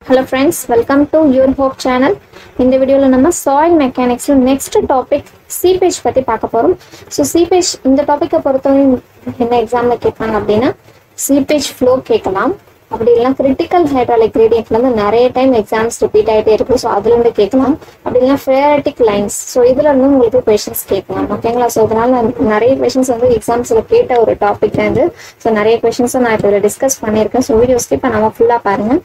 Hello friends welcome to your hope channel இந்த வீடியோவில் நம்ம சாயில் மெக்கானிக்ஸில் நெக்ஸ்ட் டாபிக் சீபேஜ் பற்றி பார்க்க போகிறோம் ஸோ சீபேஜ் இந்த டாப்பிக்கை பொறுத்தவரை என்ன எக்ஸாமில் கேட்பாங்க அப்படின்னா சீபேஜ் ஃப்ளோ கேட்கலாம் அப்படி இல்லைனா கிரிட்டிக்கல் ஹைட்ராலிக் கிரேடியன்ட்லேருந்து நிறைய டைம் எக்ஸாம்ஸ் ரிப்பீட் ஆகிட்டே இருக்கும் ஸோ அதுலேருந்து கேட்கலாம் அப்படி இல்லைனா ஃபேரட்டிக் லைன்ஸ் ஸோ இதுல இருந்து உங்களுக்கு கொஷின்ஸ் கேட்கலாம் ஓகேங்களா ஸோ இதனால நிறைய கொஷின்ஸ் வந்து எக்ஸாம்ஸில் கேட்ட ஒரு டாபிக் தான் இது ஸோ நிறைய கொஷின்ஸை நான் இப்போ இதில் டிஸ்கஸ் பண்ணியிருக்கேன் ஸோ வீடியோ ஸ்கிப் நம்ம ஃபுல்லாக பாருங்கள்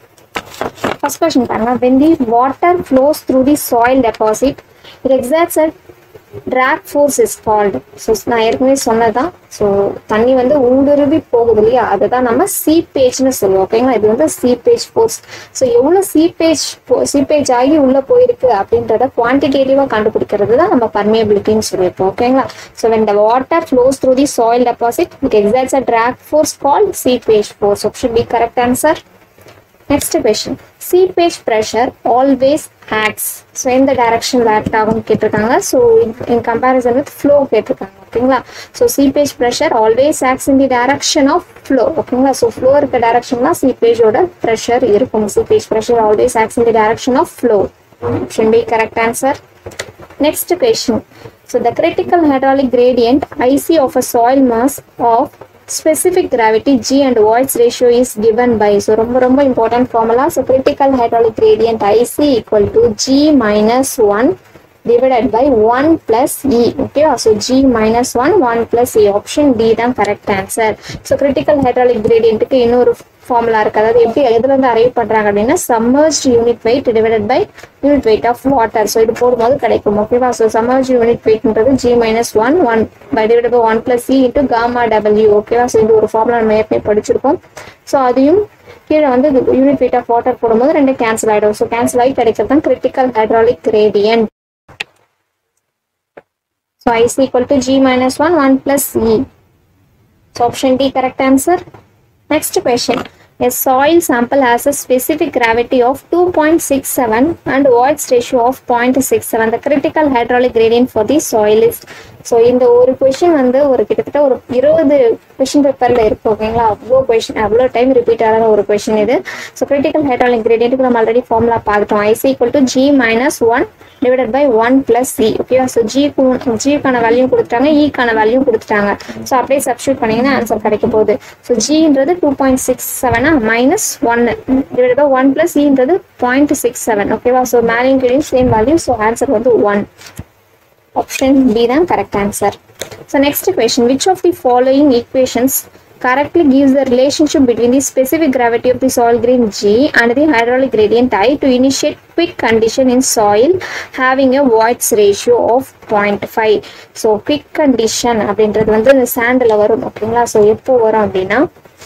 ஃபர்ஸ்ட் கொஸ்டின் பாருங்க when the water flows through the soil deposit it exerts a drag force is called so நான் ஏற்கனவே சொன்னதான் ஸோ தண்ணி வந்து ஊடுருவி போகுது இல்லையா அதை தான் நம்ம சீப்பேஜ்னு சொல்லுவோம் ஓகேங்களா இது வந்து சீப்பேஜ் ஃபோர்ஸ் ஸோ எவ்வளோ சீப்பேஜ் சீப்பேஜ் ஆகி உள்ளே போயிருக்கு அப்படின்றத குவான்டிடேட்டிவாக கண்டுபிடிக்கிறது தான் நம்ம பர்மியபிலிட்டின்னு சொல்லியிருப்போம் ஓகேங்களா so when the water flows through the soil deposit it exerts a drag force called seepage force option B correct answer next question seepage pressure always acts so எந்த டைரக்ஷனில் ஆக்ட் ஆகும்னு கேட்டிருக்காங்க so in comparison with flow கேட்டிருக்காங்க ஓகேங்களா so seepage pressure always acts in the direction of flow ஓகேங்களா so flow இருக்க direction தான் சீபேஜோட ப்ரெஷர் இருக்கும் seepage pressure always acts in the direction of flow option B correct answer Next question. So the critical hydraulic gradient IC of a soil mass of specific gravity G and Voigt's ratio is given by so ரொம்ப ரொம்ப important formula so critical hydraulic gradient IC equal to G minus 1 divided by 1 plus E okay so G minus 1 1 plus E option D தான் correct answer so critical hydraulic gradient க்கு இன்னொரு formula இருக்கு அதாவது எப்படி எதுல இருந்து அரைவ் பண்றாங்க அப்படின்னா submerge unit weight divided by unit weight of water so இது போடும்போது கிடைக்கும் ஓகேவா ஸோ சம்மர்ஜ் யூனிட் வெயிட்ன்றது G minus one one by divide by one plus C into gamma W ஓகேவா ஸோ இது ஒரு ஃபார்முலா நம்ம ஏற்கனவே படிச்சிருக்கோம் ஸோ அதையும் கீழே வந்து யூனிட் வெயிட் ஆஃப் வாட்டர் போடும்போது ரெண்டு கேன்சல் ஆகிடும் ஸோ கேன்சல் ஆகி கிடைக்கிறது தான் critical hydraulic gradient so IC equal to G minus one one plus E so option D correct answer Next question. A soil sample has a specific gravity of 2.67 and Voigt's ratio of 0.67. The critical hydraulic gradient for the soil is so இந்த ஒரு question வந்து ஒரு கிட்டத்தட்ட ஒரு இருபது question பேப்பரில் இருக்கு ஓகேங்களா அவ்வளோ கொஷின் அவ்வளோ டைம் ரிப்பீட் ஆகிற ஒரு கொஷின் இது ஸோ கிரிட்டிக்கல் ஹைட்ராலிக் கிரேடியன்ட்டுக்கு நம்ம ஆல்ரெடி ஃபார்முலா பார்த்துட்டோம் IC equal to G minus one divided by one plus C ஓகேவா ஸோ ஜி ஜிக்கான வேல்யூ கொடுத்துட்டாங்க ஈக்கான வேல்யூ கொடுத்துட்டாங்க ஸோ அப்படியே சப்ஸ்டியூட் பண்ணீங்கன்னா ஆன்சர் கிடைக்க போகுது ஸோ ஜின்றது டூ பாயிண்ட் சிக்ஸ் செவனா மைனஸ் ஒன்னு டிவைட் பை ஒன் பிளஸ் இன்றது பாயிண்ட் சிக்ஸ் செவன் ஓகேவா ஸோ மேலிங் கீழே சேம் வேல்யூ ஸோ ஆன்சர் வந்து ஒன் ஆப்ஷன் பி தான் correct answer so next question which of the following equations correctly gives the relationship between the specific gravity of the soil grain G and the hydraulic gradient I to initiate quick condition in soil having a Voigt's ratio of 0.5 so quick condition அப்படின்றது வந்து இந்த சாண்டில் வரும் ஓகேங்களா so எப்போ வரும் அப்படின்னா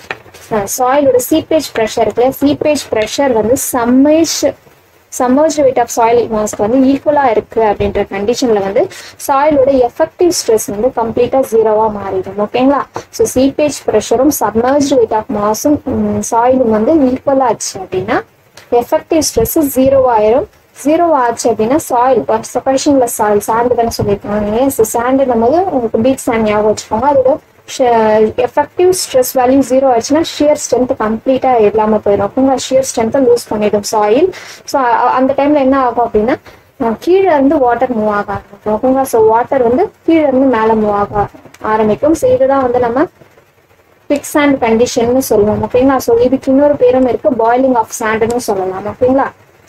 சாயிலோட seepage pressure இருக்குல்ல சீப்பேஜ் ப்ரெஷர் வந்து submerge submerge weight of soil மாஸ்க்கு வந்து ஈக்குவலாக இருக்குது அப்படின்ற கண்டிஷனில் வந்து சாயிலோட எஃபெக்டிவ் ஸ்ட்ரெஸ் வந்து கம்ப்ளீட்டாக ஜீரோவாக மாறிடும் ஓகேங்களா ஸோ சீப்பேஜ் ப்ரெஷரும் சப்மர்ஜ் வெயிட் ஆஃப் மாஸும் சாயிலும் வந்து ஈக்குவலாக ஆச்சு அப்படின்னா எஃபெக்டிவ் ஸ்ட்ரெஸ் ஜீரோவாயிரும் ஜீரோ ஆச்சு அப்படின்னா சாயில் கொஷனில் சாயில் சாண்டு தானே சொல்லியிருக்காங்க ஸோ சாண்டுன்னும் போது உங்களுக்கு பீச் சாண்ட் ஞாபகம் வச்சுக்கோங்க அதோட எஃபெக்டிவ் ஸ்ட்ரெஸ் வேல்யூ ஜீரோ ஆச்சுன்னா ஷியர் ஸ்ட்ரென்த் கம்ப்ளீட்டாக இல்லாமல் போயிடும் ஓகேங்களா ஷியர் ஸ்ட்ரென்த்தை லூஸ் பண்ணிடும் சாயில் ஸோ அந்த டைமில் என்ன ஆகும் அப்படின்னா கீழே இருந்து வாட்டர் மூவ் ஆக ஆரம்பிக்கும் ஓகேங்களா ஸோ வாட்டர் வந்து கீழே இருந்து மேலே மூவ் ஆக ஆரம்பிக்கும் ஸோ இதுதான் வந்து நம்ம பிக் சாண்ட் கண்டிஷன் சொல்லுவோம் ஓகேங்களா ஸோ இதுக்கு இன்னொரு பேரும் இருக்கு பாய்லிங் ஆஃப் சாண்டுன்னு சொல்லலாம் ஓகேங்களா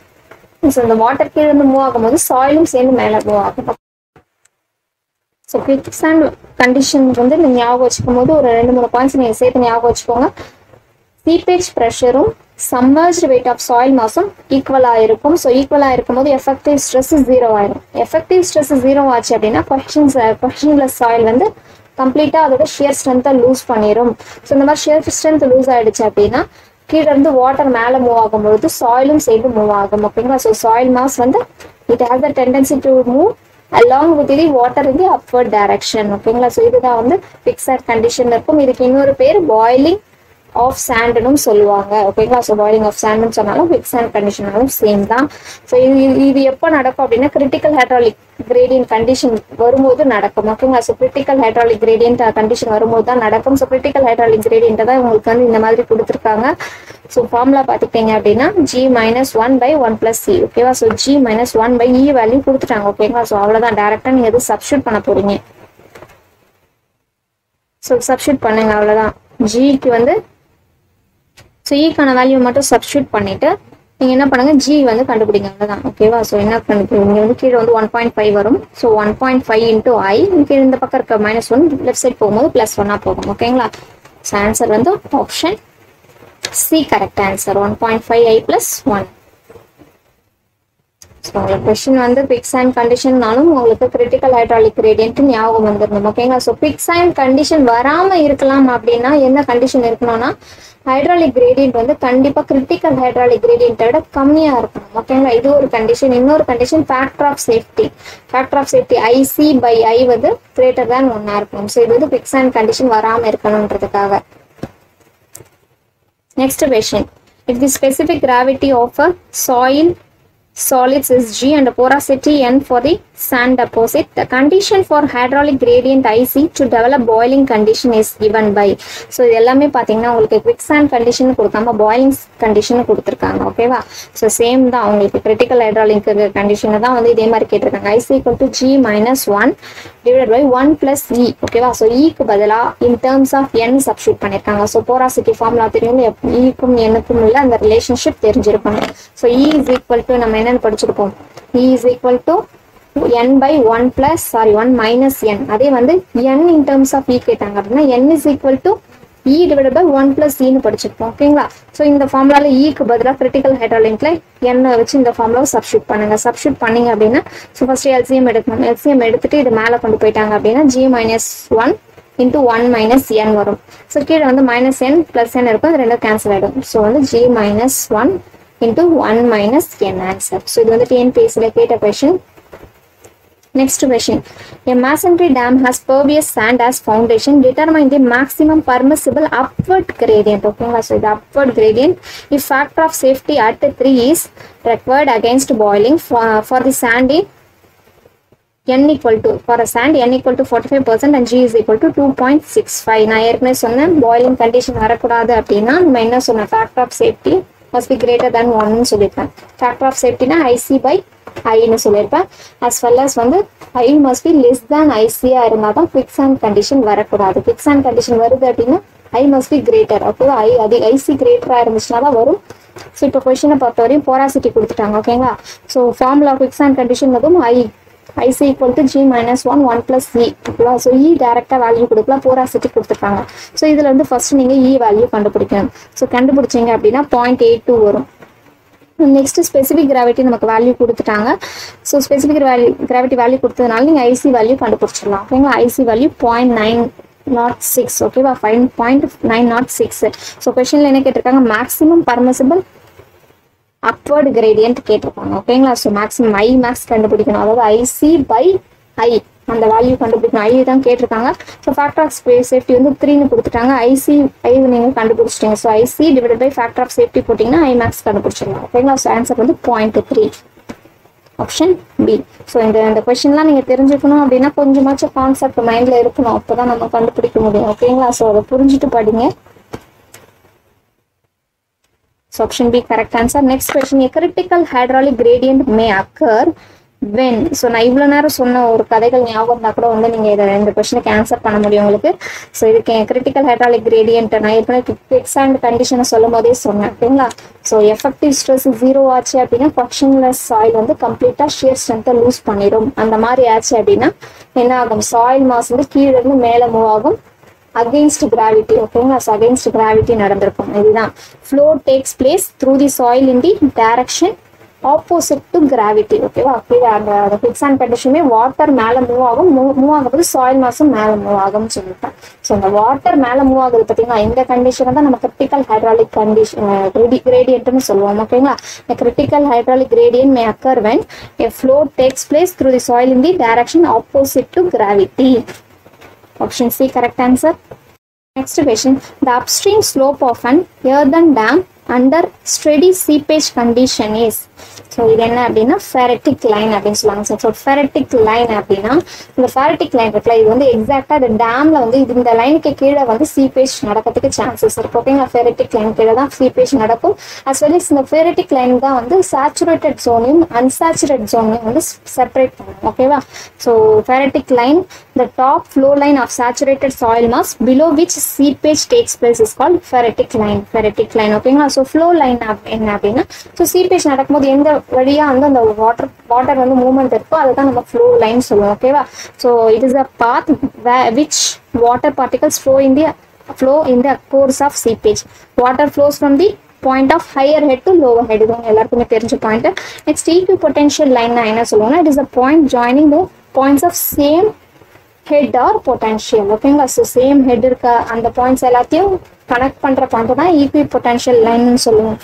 ஸோ இந்த வாட்டர் கீழே இருந்து மூவ் ஆகும்போது சாயிலும் சேர்ந்து மேலே மூவ் ஆகும் ஸோ குவிக் சாண்ட் கண்டிஷன் வந்து நீங்கள் ஞாபகம் வச்சுக்கும் போது ஒரு ரெண்டு மூணு பாயிண்ட்ஸ் நீங்கள் சேர்த்து ஞாபகம் வச்சுக்கோங்க சீப்பேஜ் ப்ரெஷரும் சம்மர்ஜ் வெயிட் ஆஃப் சாயில் மாஸும் ஈக்குவலாக இருக்கும் ஸோ ஈக்குவலாக இருக்கும்போது எஃபெக்டிவ் ஸ்ட்ரெஸ் ஜீரோ ஆயிடும் எஃபெக்டிவ் ஸ்ட்ரெஸ் ஜீரோ ஆச்சு அப்படின்னா கொஷின்ஸ் கொஷின்லெஸ் சாயில் வந்து கம்ப்ளீட்டாக அதோட ஷியர் ஸ்ட்ரென்த்தை லூஸ் பண்ணிடும் ஸோ இந்த மாதிரி ஷியர் ஸ்ட்ரென்த் லூஸ் ஆயிடுச்சு அப்படின்னா கீழே இருந்து வாட்டர் மேலே மூவ் ஆகும்பொழுது சாயிலும் சேர்ந்து மூவ் ஆகும் ஓகேங்களா ஸோ சாயில் மாஸ் வந்து it has a tendency to move along with the water in the upward direction ஓகேங்களா ஸோ இதுதான் வந்து பிக்சட் கண்டிஷன் இருக்கும் இதுக்கு இன்னொரு பேர் பாய்லிங் ஆஃப் சாண்டுன்னு சொல்லுவாங்க ஓகேங்களா ஸோ பாய்லிங் ஆஃப் சாண்டுன்னு சொன்னாலும் பிக் சாண்ட் கண்டிஷனாலும் சேம் தான் ஸோ இது இது எப்போ நடக்கும் அப்படின்னா கிரிட்டிக்கல் ஹைட்ராலிக் கிரேடியன்ட் கண்டிஷன் வரும்போது நடக்கும் ஓகேங்களா so critical hydraulic gradient condition வரும்போது தான் நடக்கும் ஸோ கிரிட்டிக்கல் ஹைட்ராலிக் கிரேடியன்ட் தான் உங்களுக்கு வந்து இந்த மாதிரி கொடுத்துருக்காங்க ஸோ ஃபார்முலா பார்த்துக்கிட்டீங்க அப்படின்னா G minus one by one plus C ஓகேவா so G minus one by E value கொடுத்துட்டாங்க ஓகேங்களா ஸோ அவ்வளோதான் டேரெக்டாக நீங்கள் எது சப்ஸ்டியூட் பண்ண போறீங்க ஸோ சப்ஸ்டியூட் பண்ணுங்க அவ்வளோதான் ஜிக்கு வந்து ஸோ ஈக்கான வேல்யூ மட்டும் சப்ஸ்டியூட் பண்ணிட்டு நீங்க என்ன பண்ணுங்க ஜி வந்து கண்டுபிடிங்க அவ்வளவுதான் ஓகேவா ஸோ என்ன கண்டுபிடிங்க வந்து கீழே வந்து ஒன் பாயிண்ட் ஃபைவ் வரும் so one point five into I கீழே இந்த பக்கம் இருக்க மைனஸ் ஒன் லெஃப்ட் சைட் போகும்போது பிளஸ் ஒன்னா போகும் ஓகேங்களா ஸோ ஆன்சர் வந்து option C correct answer one point five I plus one so உங்களுக்கு கொஸ்டின் வந்து பிக்ஸ் அண்ட் கண்டிஷன்னாலும் உங்களுக்கு கிரிட்டிக்கல் ஹைட்ராலிக் கிரேடியன்ட் ஞாபகம் வந்துடணும் ஓகேங்களா ஸோ பிக்ஸ் அண்ட் கண்டிஷன் வராம இருக்கலாம் அப்படின்னா என்ன கண்டிஷன் இருக்கணும்னா ஹைட்ராலிக் கிரேடியன்ட் வந்து கண்டிப்பா கிரிட்டிக்கல் ஹைட்ராலிக் கிரேடியன்ட்டை விட கம்மியா இருக்கணும் ஓகேங்களா இது ஒரு கண்டிஷன் இன்னொரு condition factor of safety factor of safety IC by I வந்து கிரேட்டர் தேன் ஒன்னா இருக்கணும் ஸோ இது வந்து பிக்ஸ் அண்ட் கண்டிஷன் வராம இருக்கணுன்றதுக்காக Next question. If the specific gravity of a soil solids is G and porosity N for the sand deposit, the condition for hydraulic gradient IC to develop boiling condition is given by. So இது எல்லாமே பார்த்தீங்கன்னா உங்களுக்கு quicksand condition கொடுக்காம boiling condition கொடுத்துருக்காங்க ஓகேவா so same தான் உங்களுக்கு critical hydraulic கண்டிஷனை தான் வந்து இதே மாதிரி கேட்டிருக்காங்க IC equal to G minus one divide by one plus E ஓகேவா ஸோ இக்கு பதிலாக in terms of N substitute பண்ணியிருக்காங்க ஸோ போராசிட்டி ஃபார்முலா தெரியும் இக்கும் என்னக்கும் உள்ள அந்த ரிலேஷன்ஷிப் தெரிஞ்சிருக்கணும் so E is equal to நம்ம என்னென்னு படிச்சிருப்போம் E is equal to n by one plus sorry one minus N அதே வந்து n in terms of E கேட்டாங்க அப்படின்னா n is equal to E divide by one plus இன்னு படிச்சிருப்போம் ஓகேங்களா ஸோ இந்த ஃபார்முலால இக்கு பதிலாக கிரிட்டிக்கல் ஹைட்ராலிங்க்ல எண்ணை வச்சு இந்த ஃபார்முலாவை சப்ஸ்டியூட் பண்ணுங்க சப்ஸ்டியூட் பண்ணீங்க அப்படின்னா ஸோ ஃபர்ஸ்ட் எல்சிஎம் எடுக்கணும் எல்சிஎம் எடுத்துட்டு இது மேலே கொண்டு போயிட்டாங்க அப்படின்னா G minus one into one minus N வரும் ஸோ கீழே வந்து மைனஸ் என் பிளஸ் என் இருக்கும் அது ரெண்டும் கேன்சல் ஆகிடும் ஸோ வந்து G minus one into one minus N answer so இது வந்து டிஎன்பிஎஸ்சியில் கேட்ட question Next question. A masonry dam has pervious sand as foundation. Determine the maximum permissible upward gradient. Okay, so the upward gradient. If factor of safety at 3 is required against boiling for, for the sand in n equal to for a sand n equal to 45% and g is equal to 2.65 நான் ஏற்கனவே சொன்னேன் boiling condition வரக்கூடாது அப்படின்னா நம்ம என்ன சொன்ன factor of safety must be greater than ஒன்னு சொல்லியிருப்பேன் ஃபேக்டர் ஆஃப் சேஃப்டினா ஐசி பை ஐன்னு சொல்லியிருப்பேன் அஸ் வெல் அஸ் வந்து I must be less than ஐசியா இருந்தால் தான் ஃபிக்ஸ் அண்ட் கண்டிஷன் வரக்கூடாது ஃபிக்ஸ் அண்ட் கண்டிஷன் வருது அப்படின்னா ஐ மஸ்ட் பி கிரேட்டர் ஓகேவா ஐ அது ஐசி கிரேட்டராக இருந்துச்சுன்னா தான் வரும் ஸோ இப்போ கொஷினை பொறுத்த வரையும் போராசிட்டி கொடுத்துட்டாங்க ஓகேங்களா so formula quicksand condition அதுவும் I IC equal to G minus one one plus E ஓகேவா ஸோ இ டேரெக்டாக வேல்யூ கொடுக்கலாம் போராசிட்டி கொடுத்துருக்காங்க ஸோ இதில் வந்து ஃபர்ஸ்ட் நீங்கள் இ வேல்யூ கண்டுபிடிக்கணும் ஸோ கண்டுபிடிச்சிங்க அப்படின்னா பாயிண்ட் எயிட் டூ வரும் நெக்ஸ்ட் ஸ்பெசிஃபிக் கிராவிட்டி நமக்கு வேல்யூ கொடுத்துட்டாங்க so specific value gravity value கொடுத்ததுனால நீங்கள் ஐசி வேல்யூ கண்டுபிடிச்சிடலாம் ஓகேங்களா IC value point nine not six ஓகேவா five point nine not six so கொஷனில் என்ன கேட்டிருக்காங்க மேக்ஸிமம் பர்மிசிபிள் அப்வர்டு கிரேடியன்ட் கேட்டிருக்காங்க ஓகேங்களா ஸோ மேக்ஸிமம் ஐ மேக்ஸ் கண்டுபிடிக்கணும் அதாவது ஐசி பை ஐ அந்த வேல்யூ கண்டுபிடிக்கணும் ஐ தான் கேட்டிருக்காங்க ஸோ ஃபேக்டர் ஆஃப் சேஃப்டி வந்து த்ரீன்னு கொடுத்துட்டாங்க ஐசி ஐ நீங்கள் கண்டுபிடிச்சிட்டீங்க so IC divide by factor of safety போட்டிங்கன்னா ஐ மேக்ஸ் கண்டுபிடிச்சிடலாம் ஓகேங்களா ஸோ ஆன்சர் வந்து point three option B so இந்த இந்த கொஷின்லாம் நீங்கள் தெரிஞ்சுக்கணும் அப்படின்னா கொஞ்சமாச்சும் கான்செப்ட் மைண்டில் இருக்கணும் அப்போ தான் நம்ம கண்டுபிடிக்க முடியும் ஓகேங்களா ஸோ அதை புரிஞ்சுட்டு படிங்க So option B correct answer. Next question. A critical hydraulic gradient may occur when so நான் இவ்வளோ நேரம் சொன்ன ஒரு கதைகள் ஞாபகம் இருந்தால் கூட வந்து நீங்கள் இதை இந்த கொஸ்டினுக்கு ஆன்சர் பண்ண முடியும் உங்களுக்கு ஸோ இதுக்கு கிரிட்டிக்கல் ஹைட்ராலிக் கிரேடியன்ட் நான் ஏற்கனவே ஃபிக்ஸ் அண்ட் கண்டிஷனை சொல்லும் போதே சொன்னேன் ஓகேங்களா ஸோ எஃபெக்டிவ் ஸ்ட்ரெஸ் ஜீரோ ஆச்சு அப்படின்னா ஃபங்க்ஷன்லெஸ் சாயில் வந்து கம்ப்ளீட்டாக ஷியர் ஸ்ட்ரென்த்தை லூஸ் பண்ணிடும் அந்த மாதிரி ஆச்சு அப்படின்னா என்ன ஆகும் சாயில் மாஸ் வந்து கீழே இருந்து மேலே மூவ் ஆகும் அகெயின்ஸ்ட் கிராவிட்டி ஓகேங்களா ஸோ அகெயின்ஸ்ட் கிராவிட்டி நடந்திருக்கும் இதுதான் flow takes place through the soil in the direction opposite to gravity ஓகேவா கீழே அந்த அந்த ஃபிக்ஸ் அண்ட் கண்டிஷனுமே வாட்டர் மேலே மூவ் ஆகும் மூவ் ஆகும்போது சாயில் மாசும் மேலே மூவ் ஆகும்னு சொல்லிட்டேன் ஸோ அந்த வாட்டர் மேலே மூவ் ஆகுது பார்த்தீங்கன்னா இந்த கண்டிஷனை தான் நம்ம கிரிட்டிக்கல் ஹைட்ராலிக் கண்டிஷன் கிரேடியன்ட்னு சொல்லுவோம் ஓகேங்களா இந்த critical hydraulic gradient may occur when a flow takes place through the soil in the direction opposite to gravity Option C correct answer. Next question. The upstream slope of an earthen dam under steady seepage condition is so இது என்ன அப்படின்னா ஃபெரட்டிக் line அப்படின்னு சொல்லுவாங்க sir so phreatic line அப்படின்னா இந்த phreatic line இருக்குல்ல இது வந்து எக்ஸாக்டாக இந்த டேம்ல வந்து இது இந்த லைனுக்கு கீழே வந்து சீபேஜ் நடக்கிறதுக்கு சான்சஸ் இருக்கு ஓகேங்களா ஃபெரட்டிக் லைன் கீழே தான் சீபேஜ் நடக்கும் அஸ் வெல் இந்த ஃபெரட்டிக் லைன் தான் வந்து சேச்சுரேட்டட் ஜோனையும் அன்சாச்சுரேட் ஜோனையும் வந்து செப்பரேட் பண்ணும் ஓகேவா so phreatic line the top flow line of saturated soil mass below which seepage takes place is called ferritic line ferritic line ஓகேங்களா ஸோ ஃப்ளோ லைன் என்ன அப்படின்னா so seepage நடக்கும்போது எந்த வழியாக வந்து அந்த வாட்டர் வாட்டர் வந்து மூவ்மெண்ட் இருக்கோ அதை தான் நம்ம ஃப்ளோ லைன் சொல்லுவோம் ஓகேவா so it is a path which water particles flow in the flow in the course of seepage water flows from the point of higher head to lower head இது உங்க எல்லாருக்குமே தெரிஞ்ச point next equipotential line என்ன சொல்லுவோம்னா it is a point joining the points of same head or potential ஓகேங்களா so same head இருக்க அந்த points எல்லாத்தையும் கனெக்ட் பண்ற பாயிண்ட் தான் ஈக்வி பொட்டன்ஷியல் லைன் சொல்லுவோம்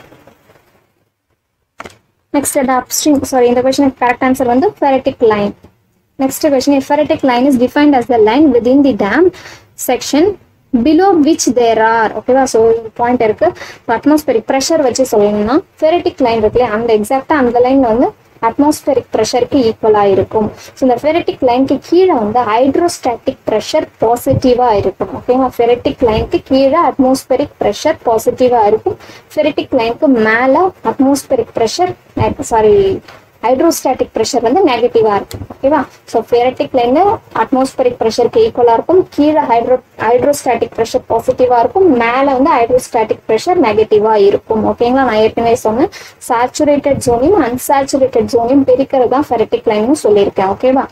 நெக்ஸ்ட் அப்ஸ்ட்ரீம் சாரி இந்த கொஸ்டினுக்கு கரெக்ட் ஆன்சர் வந்து phreatic line next question phreatic line is defined as the line within the dam section below which there are ஓகேவா ஸோ பாயிண்ட் இருக்கு atmospheric pressure வச்சு சொல்லணும்னா ஃபெரட்டிக் line இருக்கு இல்லையா அந்த எக்ஸாக்டா அந்த லைன் வந்து அட்மாஸ்பெரிக் ப்ரெஷருக்கு ஈக்குவலாக இருக்கும் ஸோ இந்த ஃபெரட்டிக் லைனுக்கு கீழே வந்து ஹைட்ரோஸ்டாட்டிக் ப்ரெஷர் பாசிட்டிவாக இருக்கும் ஓகேங்களா ஃபெரட்டிக் லைனுக்கு கீழே அட்மாஸ்பெரிக் ப்ரெஷர் பாசிட்டிவாக இருக்கும் ஃபெரட்டிக் லைனுக்கு மேலே atmospheric pressure sorry hydrostatic pressure வந்து நெகட்டிவாக இருக்கும் ஓகேவா ஸோ ஃபெரட்டிக் லைனு அட்மாஸ்பெரிக் ப்ரெஷருக்கு ஈக்குவலாக இருக்கும் கீழே ஹைட்ரோ ஹைட்ரோஸ்டாட்டிக் ப்ரெஷர் பாசிட்டிவாக இருக்கும் மேலே வந்து ஹைட்ரோஸ்டாட்டிக் ப்ரெஷர் நெகட்டிவாக இருக்கும் ஓகேங்களா நான் ஏற்கனவே சொன்னேன் சேச்சுரேட்டட் ஜோனையும் அன்சாச்சுரேட்டட் ஜோனையும் பிரிக்கிறது தான் ஃபெரட்டிக் லைன்னு சொல்லியிருக்கேன் ஓகேவா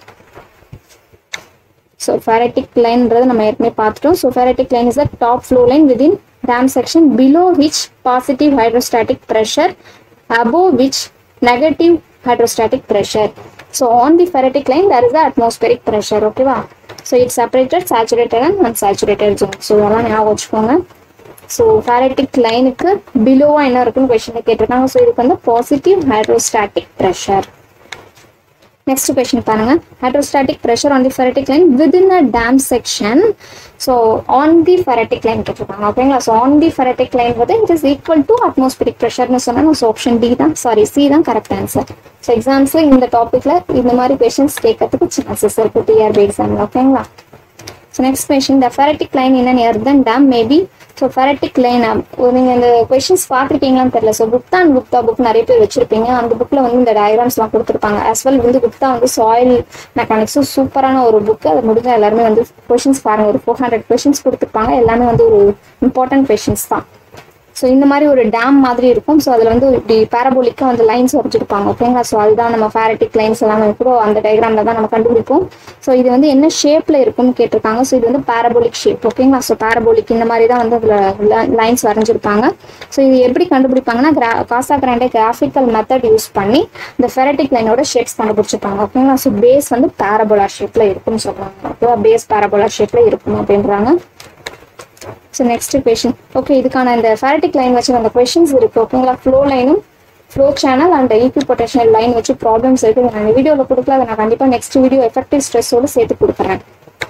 ஸோ ஃபெரட்டிக் லைன்ன்றது நம்ம ஏற்கனவே பார்த்துட்டோம் so phreatic line is the top flow line within dam section below which positive hydrostatic pressure above which negative hydrostatic pressure. So on the ferritic line there is the atmospheric pressure. ஓகேவா so it's separated saturated and unsaturated zone so இதெல்லாம் ஞாபகம் வச்சுக்கோங்க so ஃபேரட்டிக் லைனுக்கு பிலோவா என்ன இருக்குன்னு question கேட்டிருக்காங்க so இதுக்கு வந்து positive hydrostatic pressure next question பாருங்க hydrostatic pressure on the phreatic line within a dam section so on the phreatic line கேட்டிருக்காங்க ஓகேங்களா so on the phreatic line வந்து it is equal to atmospheric ப்ரெஷர்னு சொன்னா so option D தான் sorry C தான் correct answer so எக்ஸாம்ஸ்ல இந்த டாபிக்ல இந்த மாதிரி கொஸ்டின்ஸ் கேட்கறதுக்கு சான்சஸ் இருக்கு டிஆர்பி எக்ஸாம்ல ஓகேங்களா so next question the phreatic line in an earthen dam maybe so phreatic line நீங்கள் இந்த கொஷின்ஸ் பார்த்துருக்கீங்களான்னு தெரியல so Gupta and Gupta book நிறைய பேர் வச்சிருப்பீங்க அந்த புக்கில் வந்து இந்த டயக்ராம்ஸ்லாம் கொடுத்துருப்பாங்க as well வந்து குப்தா வந்து சாயில் மெக்கானிக்ஸும் சூப்பரான ஒரு புக்கு அது முடிஞ்சா எல்லாருமே வந்து கொஷின்ஸ் பாருங்க ஒரு ஃபோர் ஹண்ட்ரட் கொஷின்ஸ் கொடுத்துருப்பாங்க எல்லாமே வந்து ஒரு இம்பார்ட்டன்ட் கொஷின்ஸ் தான் ஸோ இந்த மாதிரி ஒரு டேம் மாதிரி இருக்கும் ஸோ அதில் வந்து இப்படி பேரபோலிக்காக வந்து லைன்ஸ் வரைஞ்சிருப்பாங்க ஓகேங்களா ஸோ அதுதான் நம்ம ஃபேரட்டிக் லைன்ஸ் எல்லாமே கூட அந்த டயக்ராமில் தான் நம்ம கண்டுபிடிப்போம் ஸோ இது வந்து என்ன ஷேப்பில் இருக்கும்னு கேட்டிருக்காங்க ஸோ இது வந்து பேரபோலிக் ஷேப் ஓகேங்களா ஸோ பேரபோலிக் இந்த மாதிரி தான் வந்து அதில் லைன்ஸ் வரைஞ்சிருப்பாங்க ஸோ இது எப்படி கண்டுபிடிப்பாங்கன்னா கிரா Casagrande graphical method use பண்ணி இந்த ஃபெரட்டிக் லைனோட ஷேப்ஸ் கண்டுபிடிச்சிருப்பாங்க ஓகேங்களா ஸோ பேஸ் வந்து பேரபோலா ஷேப்பில் இருக்கும்னு சொல்கிறாங்க ஓகேவா பேஸ் பேரபோலா ஷேப்பில் இருக்கும் அப்படின்றாங்க ஸோ நெக்ஸ்ட் கொஷின் ஓகே இதுக்கான இந்த ஃபேரட்டிக் லைன் வச்சு அந்த கொஷின்ஸ் இருக்கு ஓகேங்களா ஃப்ளோ லைனும் flow channel and equipotential line வச்சு ப்ராப்ளம்ஸ் இருக்கு இதை நான் வீடியோவில் கொடுக்கல அதை நான் கண்டிப்பாக நெக்ஸ்ட் வீடியோ எஃபெக்டிவ் ஸ்ட்ரெஸ்ஸோடு சேர்த்து கொடுக்குறேன்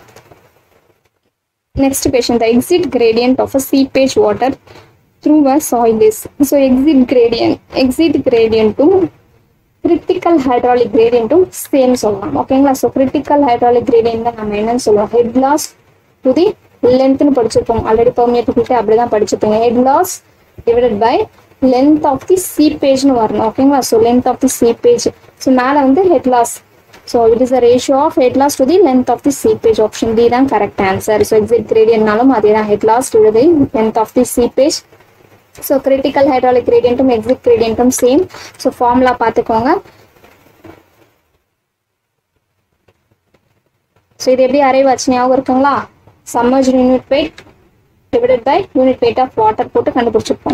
next question the exit gradient of a seepage water through a soil is so exit gradient exit கிரேடியன்ட்டும் கிரிட்டிக்கல் ஹைட்ராலிக் கிரேடியன்ட்டும் சேம் சொல்லலாம் ஓகேங்களா ஸோ கிரிட்டிக்கல் ஹைட்ராலிக் கிரேடியன்ட் தான் நம்ம என்னன்னு சொல்லுவோம் ஹெட் லாஸ் டு தி லென்த்னு படிச்சிருப்போம் ஆல்ரெடி பெர்மியபிலிட்டி அப்படிதான் படிச்சிருப்பீங்க head loss divided by length of the சீப்பேஜ்னு வரணும் ஓகேங்களா so length of the seepage so மேலே வந்து head loss so it is a ratio of head loss to the length of the seepage option D தான் correct answer so exit கிரேடியன்ட்னாலும் அதே தான் head loss to the length of the seepage so critical hydraulic கிரேடியன்ட்டும் exit கிரேடியன்ட்டும் same so formula பார்த்துக்கோங்க so இது எப்படி அரைவாச்சு ஞாபகம் இருக்குங்களா submerged unit weight divided by unit weight of water போட்டு கண்டுபிடிச்சிருப்போம்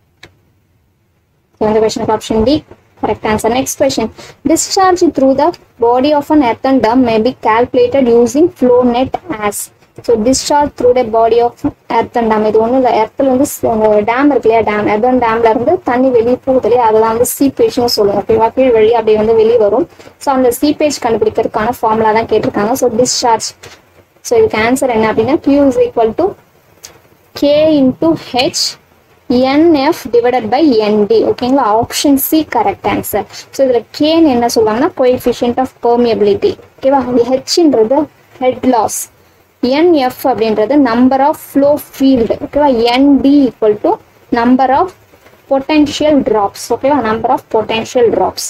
ஸோ இந்த கொஸ்டினுக்கு option D correct answer next question discharge through the body of an earthen dam may be calculated using flow net as so discharge through the body of earthen dam இது ஒன்றும் இல்லை எர்த்தில் வந்து dam இருக்கு இல்லையா dam earthen டேம்ல இருந்து தண்ணி வெளியே போகுது இல்லையா அதெல்லாம் வந்து சீப்பேஜ்னு சொல்லுவோம் ஓகேவா கீழ் வழி அப்படியே வந்து வெளியே வரும் ஸோ அந்த சீப்பேஜ் கண்டுபிடிக்கிறதுக்கான ஃபார்முலா தான் கேட்டிருக்காங்க ஸோ டிஸ்சார்ஜ் ஸோ இதுக்கு ஆன்சர் என்ன அப்படின்னா Q is equal to K into H NF divided by ND ஓகேங்களா option C correct answer so இதில் கேன்னு என்ன சொல்லுவாங்கன்னா கோஎஃபிஷியன்ட் ஆஃப் பெர்மியபிலிட்டி ஓகேவா ஹெச்ன்றது ஹெட் லாஸ் என்எஃப் அப்படின்றது நம்பர் ஆஃப் ஃப்ளோ ஃபீல்டு ஓகேவா ND equal to number of potential drops ஓகேவா number of potential drops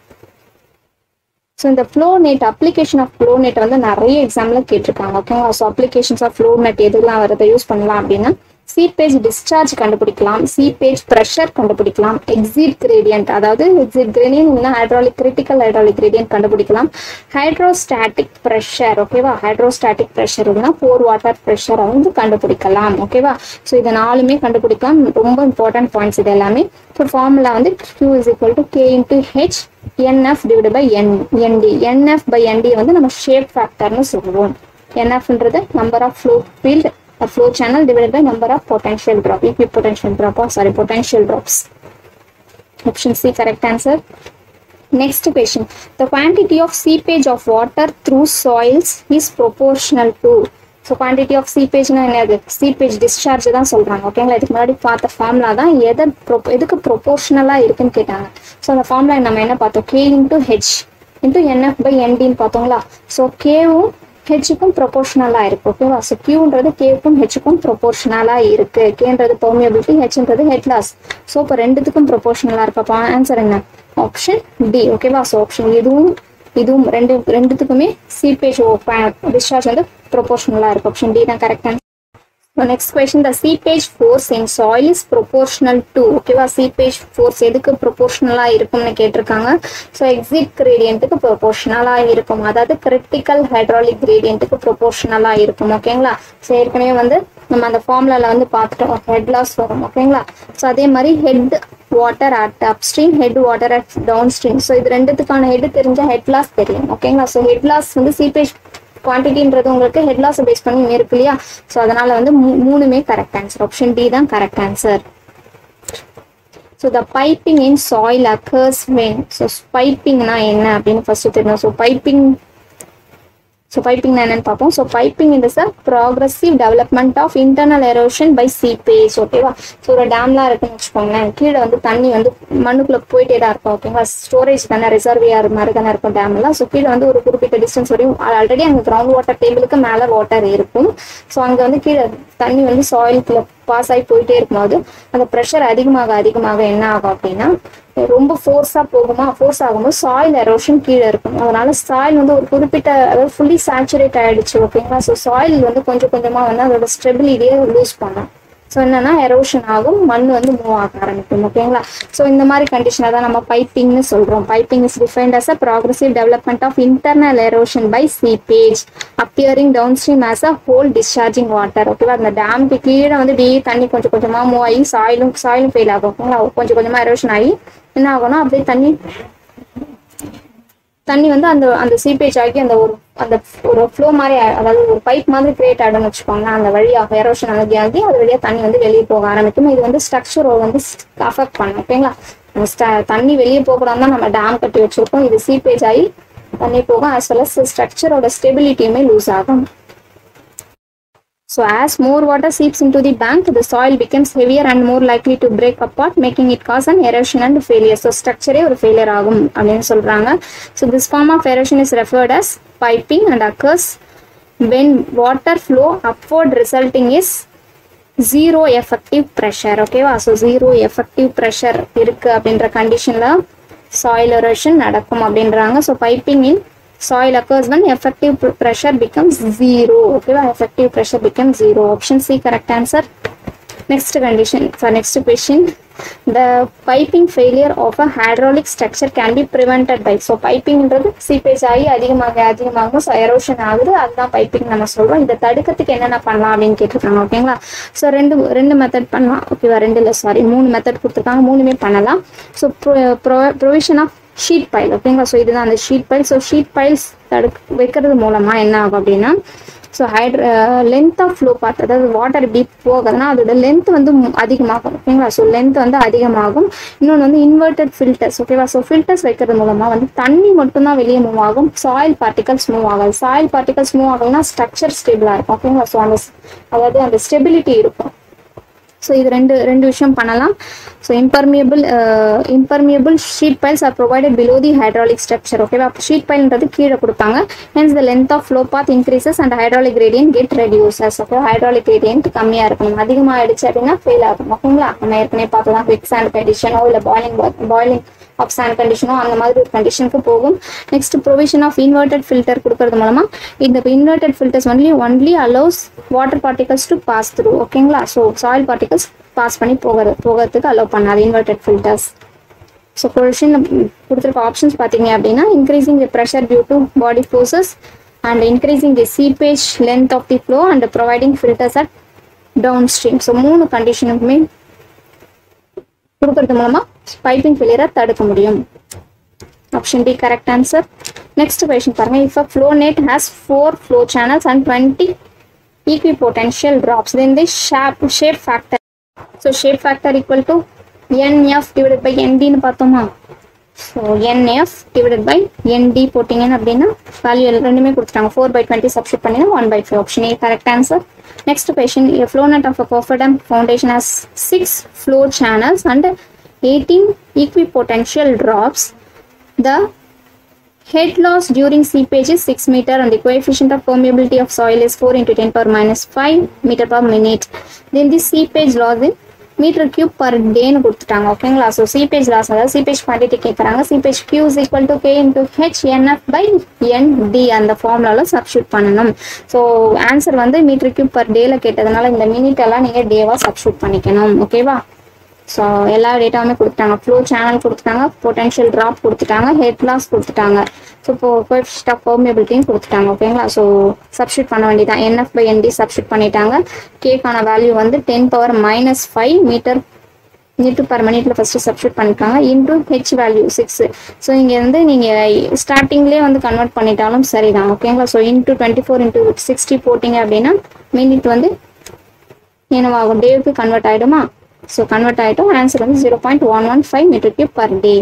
so இந்த flow net application of flow net வந்து நிறைய எக்ஸாம்பிள் கேட்டிருக்காங்க ஓகேங்களா so applications of flow net எதுலாம் வரதை யூஸ் பண்ணலாம் அப்படின்னா சீபேஜ் டிஸ்சார்ஜ் கண்டுபிடிக்கலாம் சீபேஜ் ப்ரெஷர் கண்டுபிடிக்கலாம் எக்ஸிட் கிரேடியன்ட் அதாவது எக்ஸிட் கிரேடியன்ட் இல்லைனா ஹைட்ராலிக் கிரிட்டிக்கல் ஹைட்ராலிக் கிரேடியன்ட் கண்டுபிடிக்கலாம் ஹைட்ரோஸ்டாட்டிக் ப்ரெஷர் ஓகேவா ஹைட்ரோஸ்டாட்டிக் ப்ரெஷர் இல்லைனா போர் வாட்டர் ப்ரெஷரை வந்து கண்டுபிடிக்கலாம் ஓகேவா ஸோ இதை நாலுமே கண்டுபிடிக்கலாம் ரொம்ப இம்பார்ட்டன்ட் பாயிண்ட்ஸ் இது எல்லாமே ஸோ ஃபார்முலா வந்து Q is equal to K into H NF divided by N ND NF by ND வந்து நம்ம ஷேப் ஃபேக்டர்னு சொல்லுவோம் NFன்றது number of flow field flow channel divided by number of potential drop equipotential drop sorry potential drops option C correct answer Next question. The quantity of seepage of water through soils is proportional to so quantity of சீப்பேஜ்னா என்னது seepage discharge தான் சொல்கிறாங்க ஓகேங்களா இதுக்கு முன்னாடி பார்த்த formula தான் எதை ப்ரொ எதுக்கு ப்ரொபோர்ஷனலாக இருக்குன்னு கேட்டாங்க ஸோ அந்த ஃபார்முலா நம்ம என்ன பார்த்தோம் K into H into NF by என்டின்னு பார்த்தோங்களா ஸோ கேவும் ஹெச்சுக்கும் ப்ரொபோர்ஷனலாக இருக்கு ஓகேவா ஸோ கியூன்றது கேவுக்கும் ஹெச்சுக்கும் ப்ரொபோர்ஷனலாக இருக்கு கேன்றது பெர்மியபிலிட்டி ஹெச்ன்றது ஹெட் லாஸ் ஸோ இப்போ ரெண்டுத்துக்கும் ப்ரொபோர்ஷனலாக இருக்கு அப்போ ஆன்சர் என்ன ஆப்ஷன் டி ஓகேவா ஸோ ஆப்ஷன் இதுவும் இதுவும் ரெண்டு ரெண்டுத்துக்குமே சீப்பேஜ் டிஸ்சார்ஜ் வந்து ப்ரொபோர்ஷனலாக இருக்கு ஆப்ஷன் டி தான் correct answer next question the seepage force in soil is proportional to ஓகேவா சீப்பேஜ் ஃபோர்ஸ் எதுக்கு ப்ரொபோர்ஷனலாக இருக்கும்னு கேட்டிருக்காங்க ஸோ எக்ஸிட் கிரேடியன்ட்டுக்கு ப்ரொபோர்ஷனலாக இருக்கும் அதாவது கிரிட்டிக்கல் ஹைட்ராலிக் கிரேடியன்ட்டுக்கு ப்ரொபோர்ஷனலாக இருக்கும் ஓகேங்களா ஸோ ஏற்கனவே வந்து நம்ம அந்த ஃபார்முலாவில் வந்து பார்த்துட்டோம் ஹெட் லாஸ் வரும் ஓகேங்களா ஸோ அதே மாதிரி head water at upstream head water at downstream so இது ரெண்டுத்துக்கான ஹெட் தெரிஞ்ச ஹெட் லாஸ் தெரியும் ஓகேங்களா ஸோ ஹெட் லாஸ் வந்து சீப்பேஜ் குவான்டிட்டின்றது உங்களுக்கு ஹெட் லாஸ் பேஸ் பண்ணி இருக்கு இல்லையா ஸோ அதனால வந்து மூ- மூணுமே கரெக்ட் ஆன்சர் ஆப்ஷன் டி தான் correct answer so the piping in soil occurs when so பைப்பிங்னா என்ன அப்படின்னு ஃபர்ஸ்ட் தெரியணும் ஸோ பைப்பிங் ஸோ பைப்பிங் என்னன்னு பார்ப்போம் so piping is a progressive development of internal erosion by seepage ஓகேவா ஸோ ஒரு டேம்லாம் இருக்குன்னு வச்சுக்கோங்களேன் கீழே வந்து தண்ணி வந்து மண்ணுக்குள்ள போயிட்டே தான் இருக்கும் ஓகேவா ஸ்டோரேஜ் தானே ரிசர்வியர் மாதிரி தானே இருக்கும் டேம்லாம் ஸோ கீழே வந்து ஒரு குறிப்பிட்ட டிஸ்டன்ஸ் வரையும் ஆல்ரெடி அங்கே கிரவுண்ட் வாட்டர் டேபிளுக்கு மேலே வாட்டர் இருக்கும் ஸோ அங்கே வந்து கீழே தண்ணி வந்து சாயிலுக்குள்ள பாஸ் ஆகி போயிட்டே இருக்கும்போது அந்த ப்ரெஷர் அதிகமாக அதிகமாக என்ன ஆகும் அப்படின்னா ரொம்ப ஃபோர்ஸாக போகுமா ஃபோர்ஸ் ஆகும்போது சாயில் எரோஷன் கீழே இருக்கும் அதனால சாயில் வந்து ஒரு குறிப்பிட்ட அதாவது ஃபுல்லி சேச்சுரேட் ஆயிடுச்சு ஓகேங்களா ஸோ சாயில் வந்து கொஞ்சம் கொஞ்சமாக வந்து அதோட ஸ்டெபிலிட்டியை லூஸ் பண்ணும் ஸோ என்னன்னா எரோஷன் ஆகும் மண் வந்து மூவ் ஆக ஆரம்பிக்கும் ஓகேங்களா ஸோ இந்த மாதிரி கண்டிஷனை தான் நம்ம பைப்பிங்னு சொல்கிறோம் piping is defined as a progressive development of internal erosion by seepage appearing downstream as a hole discharging water ஓகேவா அந்த டேம்க்கு கீழே வந்து டே தண்ணி கொஞ்சம் கொஞ்சமாக மூவ் ஆகி சாயிலும் சாயிலும் ஃபெயில் ஆகும் ஓகேங்களா கொஞ்சம் கொஞ்சமாக எரோஷன் ஆகி என்ன ஆகும்னா அப்படியே தண்ணி தண்ணி வந்து அந்த அந்த சீப்பேஜ் ஆகி அந்த ஒரு அந்த ஒரு ஃப்ளோ மாதிரி ஆ- அதாவது ஒரு பைப் மாதிரி கிரியேட் ஆகிடும்னு வச்சுக்கோங்களேன் அந்த வழியாக எரோஷன் ஆகி ஆகி அது வழியாக தண்ணி வந்து வெளியே போக ஆரம்பிக்கும் இது வந்து ஸ்ட்ரக்சரை வந்து அஃபெக்ட் பண்ணும் ஓகேங்களா அந்த sta- தண்ணி வெளியே போகக்கூடாது தான் நம்ம டேம் கட்டி வச்சிருக்கோம் இது சீப்பேஜ் ஆகி தண்ணி போகும் as well as ஸ்ட்ரக்சரோட ஸ்டெபிலிட்டியுமே லூஸ் ஆகும் So as more water seeps into the bank, the soil becomes heavier and more likely to break apart, making it cause an erosion and failure. So structure ஒரு failure ஆகும் அப்படின்னு சொல்றாங்க. So this form of erosion is referred as piping and occurs when water flow upward resulting is zero effective pressure. ஓகேவா so zero effective pressure இருக்கு அப்படின்ற கண்டிஷன்ல soil erosion நடக்கும் அப்படின்றாங்க so piping in soil occurs when effective pr- pressure becomes zero okay effective pressure becomes zero option c correct answer next condition for next question the piping failure of a hydraulic structure can be prevented by so pipingன்றது seepage ஆகி அதிகமாக அதிகமாகும் so erosion ஆகுது அதுதான் piping நம்ம சொல்றோம் இதை தடுக்கிறதுக்கு என்னென்ன பண்ணலாம் அப்படின்னு கேட்டிருக்காங்க ஓகேங்களா ஸோ ரெண்டு ரெண்டு மெத்தட் பண்ணலாம் ஓகேவா ரெண்டு இல்லை சாரி மூணு மெத்தட் கொடுத்துருக்காங்க மூணுமே பண்ணலாம் so provision of sheet pile ஓகேங்களா ஸோ இதுதான் அந்த sheet pile so sheet piles தடுக்க வைக்கிறது மூலமா என்ன ஆகும் அப்படின்னா ஸோ ஹைட்ர லென்த் ஆஃப் ஃப்ளோ பார்த்து அதாவது வாட்டர் இப்படி போகுதுன்னா அதோட லென்த் வந்து மு- அதிகமாகும் ஓகேங்களா ஸோ லென்த் வந்து அதிகமாகும் இன்னொன்று வந்து இன்வெர்டட் ஃபில்டர்ஸ் ஓகேவா ஸோ ஃபில்டர்ஸ் வைக்கிறது மூலமா வந்து தண்ணி மட்டும்தான் வெளியே மூவ் ஆகும் சாயில் பார்ட்டிகல்ஸ் மூவ் ஆகாது சாயில் பார்ட்டிகல்ஸ் மூவ் ஆகும்னா ஸ்ட்ரக்சர் ஸ்டேபிளாக இருக்கும் ஓகேங்களா ஸோ அந்த ஸ்- அதாவது அந்த ஸ்டெபிலிட்டி இருக்கும் ஸோ இது ரெண்டு ரெண்டு விஷயம் பண்ணலாம் so impermeable impermeable sheet piles are provided below the hydraulic structure ஓகேவா அப்போ ஷீட் பைல்ன்றது கீழே கொடுப்பாங்க hence the length of flow path increases and hydraulic gradient get reduces okay hydraulic gradient கம்மியாக இருக்கணும் அதிகமாக ஆயிடுச்சு அப்படின்னா ஃபெயில் ஆகும் ஓகேங்களா நம்ம ஏற்கனவே பார்த்தலாம் குவிக் சாண்ட் கண்டிஷனோ இல்லை பாய்லிங் பாய்லிங் ஆஃப் சாண்ட் கண்டிஷனோ அந்த மாதிரி ஒரு கண்டிஷனுக்கு போகும் next provision of inverted filter கொடுக்கறது மூலமா இந்த inverted filters only only allows water particles to pass through ஓகேங்களா ஸோ சாயில் பார்ட்டிகல்ஸ் பாஸ் பண்ணி போகிறது போகிறதுக்கு அலோவ் பண்ணாது இன்வெர்டட் ஃபில்டர்ஸ் ஸோ கொஷின் கொடுத்துருக்க ஆப்ஷன்ஸ் பார்த்தீங்க அப்படின்னா increasing the pressure due to body forces and increasing the seepage length of the flow and providing filters at downstream so மூணு கண்டிஷனுக்குமே கொடுக்கறது மூலமா பைப்பிங் ஃபெயிலியரை தடுக்க முடியும் option D correct answer next question பாருங்க if a flow net has four flow channels and twenty equipotential drops then the shape shape factor so shape factor equal to nf divided by nd னு பார்த்தோமா so NF divided by ND போட்டிங்கன்னு அப்படின்னா value ரெண்டுமே கொடுத்துட்டாங்க four by twenty substitute பண்ணினா one by five option A correct answer next question a flow net of a cofferdam foundation has six flow channels and 18 equipotential drops the head loss during seepage is 6 meter and the coefficient of permeability of soil is 4 into 10 power minus 5 meter per minute then the seepage loss in metre cube per டேன்னு கொடுத்துட்டாங்க ஓகேங்களா so seepage loss அதாவது seepage quantity கேட்குறாங்க seepage Q is equal to K into H NF by ND அந்த ஃபார்முலாவில் substitute பண்ணணும் so answer வந்து metre cube per டேல கேட்டதுனால இந்த மினிட் எல்லாம் நீங்கள் டேவாக சப்ஸ்டியூட் பண்ணிக்கணும் ஓகேவா ஸோ எல்லா டேட்டாவுமே கொடுத்துட்டாங்க ஃப்ளோ சேனல் கொடுத்துட்டாங்க பொட்டன்ஷியல் ட்ராப் கொடுத்துட்டாங்க ஹெட் லாஸ் கொடுத்துட்டாங்க ஸோ இப்போ கோஎஃபிஷியன்ட் ஆஃப் பர்மியபிலிட்டியும் கொடுத்துட்டாங்க ஓகேங்களா ஸோ சப்ஸ்டியூட் பண்ண வேண்டியதான் என்எஃப் பை என்டி சப்ஸ்டியூட் பண்ணிட்டாங்க கேக்கான வேல்யூ வந்து ten power minus five metre metre per மினிட்ல ஃபர்ஸ்ட் சப்ஸ்டியூட் பண்ணிருக்காங்க into H value six so இங்கே வந்து நீங்கள் ஸ்டார்டிங்லேயே வந்து கன்வெர்ட் பண்ணிட்டாலும் சரிதான் ஓகேங்களா so into twenty four into sixty போட்டிங்க அப்படின்னா மினிட் வந்து என்னவாகும் டேவுக்கு கன்வெர்ட் ஆகிடுமா ஸோ கன்வெர்ட் ஆகிட்டோம் ஆன்சர் வந்து zero point one one five metre cube per day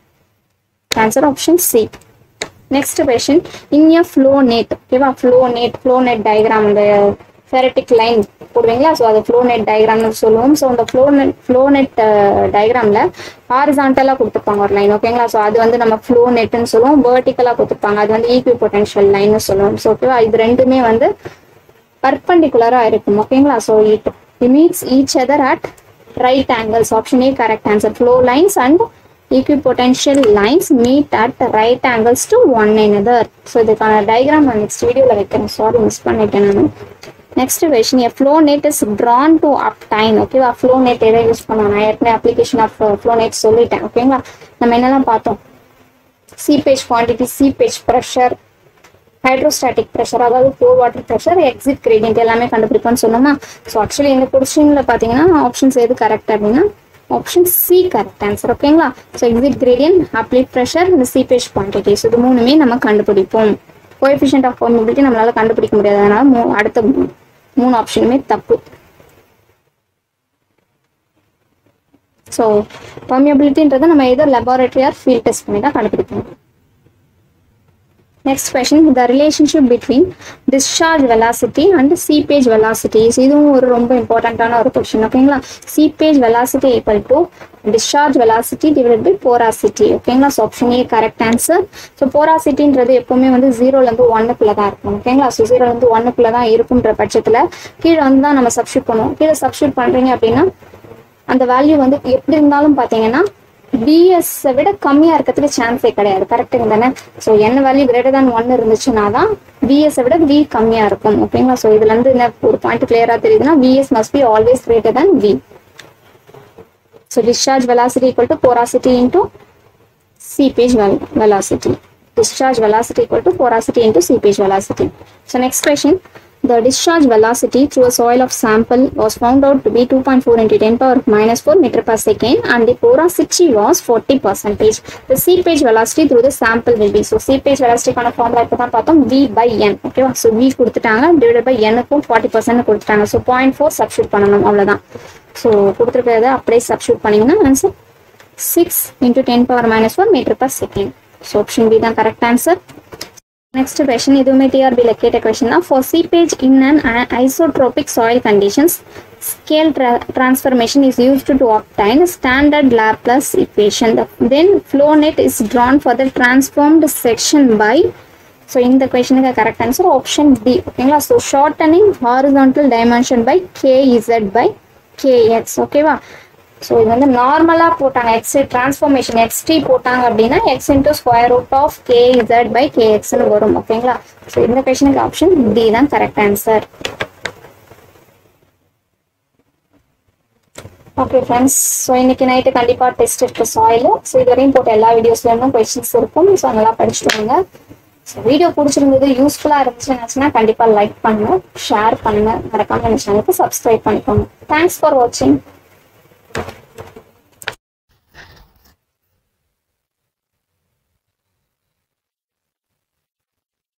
answer option C next question in a flow net ஓகேவா flow net flow net diagram இந்த ஃபெரட்டிக் லைன் போடுவீங்களா ஸோ அது ஃப்ளோ நெட் டயக்ராம்னு சொல்லுவோம் ஸோ அந்த ஃப்ளோ நெட் ஃப்ளோ நெட் டயக்ராமில் ஹாரிசான்டலாக கொடுத்துருப்பாங்க ஒரு லைன் ஓகேங்களா ஸோ அது வந்து நம்ம ஃப்ளோ நெட்னு சொல்லுவோம் வேர்ட்டிக்கலாக கொடுத்துருப்பாங்க அது வந்து ஈக்வி பொட்டன்ஷியல் லைன்னு சொல்லுவோம் ஸோ ஓகேவா இது ரெண்டுமே வந்து பர்பண்டிகுலராக இருக்கும் ஓகேங்களா so it meets each other at right angles option a correct answer flow lines and equipotential lines meet at right angles to one another so இதுக்கான diagram நான் next videoல வைக்கிறேன் sorry மிஸ் பண்ணிட்டேன் நான் next question a flow net is drawn to obtain ஓகேவா flow net எதை use பண்ணுவோம் நான் ஏற்கனவே அப்ளிகேஷன் ஆஃப் ஃப்ளோ நெட் சொல்லிட்டேன் ஓகேங்களா நம்ம என்னெல்லாம் பார்த்தோம் seepage quantity seepage pressure hydrostatic pressure அதாவது flow water pressure exit gradient எல்லாமே கண்டுபிடிப்போம்னு சொன்னோமா ஸோ ஆக்சுவலி இந்த கொஸ்டின்ல பார்த்தீங்கன்னா ஆப்ஷன்ஸ் எது கரெக்ட் அப்படின்னா ஆப்ஷன் சி கரெக்ட் ஆன்சர் ஓகேங்களா so exit gradient uplift pressure இந்த சீபேஜ் குவான்டிட்டிஸ் இது மூணுமே நம்ம கண்டுபிடிப்போம் கோஎஃபிஷியன்ட் ஆஃப் பர்மிபிலிட்டி நம்மளால கண்டுபிடிக்க முடியாது அதனால மூ- அடுத்த மூ- மூணு ஆப்ஷனுமே தப்பு ஸோ பர்மியபிலிட்டின்றதை நம்ம ஏதோ லெபார்டரி ஆர் ஃபீல்ட் டெஸ்ட் பண்ணி தான் கண்டுபிடிக்கணும் next question the relationship between discharge velocity and seepage velocities இதுவும் ஒரு ரொம்ப இம்பார்ட்டண்ட்டான ஒரு கொஷின் ஓகேங்களா seepage velocity equal to discharge velocity divide by porosity ஓகேங்களா so option A correct answer so போராசிட்டின்றது எப்பவுமே வந்து ஜீரோலேருந்து ஒன்னுக்குள்ள தான் இருக்கும் ஓகேங்களா ஸோ ஜீரோலேருந்து ஒன்னுக்குள்ள தான் இருக்குன்ற பட்சத்தில் கீழே வந்து தான் நம்ம சப்ஸ்டியூட் பண்ணுவோம் கீழே சப்ஸ்டியூட் பண்ணுறீங்க அப்படின்னா அந்த வேல்யூ வந்து எப்படி இருந்தாலும் பார்த்தீங்கன்னா பிஎஸ் விட கம்மியா இருக்கிறதுக்கு சான்ஸே கிடையாது கரெக்டுங்க தானே ஸோ என்ன வேல்யூ கிரேட்டர் than ஒன் இருந்துச்சுன்னா தான் பிஎஸ் விட வி கம்மியா இருக்கும் ஓகேங்களா ஸோ இதுல இருந்து என்ன ஒரு பாயிண்ட் கிளியரா தெரியுதுன்னா VS must be always greater than V so discharge velocity equal to porosity into seepage vel- velocity. Discharge velocity equal to porosity into seepage velocity. So next question. The discharge velocity through a soil of sample was found out to be 2.4 into 10 power minus 4 meter per second and the porosity was 40 percentage. The seepage velocity through the sample will be. So seepage velocity கான formula இப்போ தான் பார்த்தோம் V by N. ஓகேவா so V கொடுத்துட்டாங்க divided by N க்கும் 40 percent கொடுத்துட்டாங்க so point four substitute பண்ணணும் அவ்வளோதான் ஸோ கொடுத்துருக்கிறத அப்படியே சப்ஸ்டியூட் பண்ணீங்கன்னா answer six into ten power minus one metre per second so option B தான் கரெக்ட் ஆன்சர் நெக்ஸ்ட் கொஸ்டின் இதுவுமே டிஆர்பியில் கேட்ட கொஸ்டின் தான் for seepage in anisotropic soil conditions scale tra- transformation is used to obtain standard Laplace equation. The, then flow net is drawn for the transformed section by so இந்த கொஷனுக்கு correct answer option D ஓகேங்களா so shortening horizontal dimension by KZ by KX ஓகேவா so இது வந்து நார்மலாக போட்டாங்க X transformation XT போட்டாங்க அப்படின்னா X into square root of KZ by கேஎக்ஸ்னு வரும் ஓகேங்களா ஸோ இந்த கொஷனுக்கு ஆப்ஷன் டி தான் correct answer okay friends so இன்னைக்கு நைட்டு கண்டிப்பாக டெஸ்ட் இருக்கு சாயில் ஸோ இது வரையும் போட்ட எல்லா வீடியோஸ்லேருந்தும் கொஸ்டின்ஸ் இருக்கும் ஸோ நல்லா படிச்சுட்டு வாங்க ஸோ வீடியோ பிடிச்சிருந்தது யூஸ்ஃபுல்லாக இருந்துச்சுன்னு கண்டிப்பாக லைக் பண்ணுங்க ஷேர் பண்ணுங்க மறக்காம இந்த சேனலுக்கு சப்ஸ்கிரைப் பண்ணிக்கோங்க தேங்க்ஸ் ஃபார் வாட்சிங்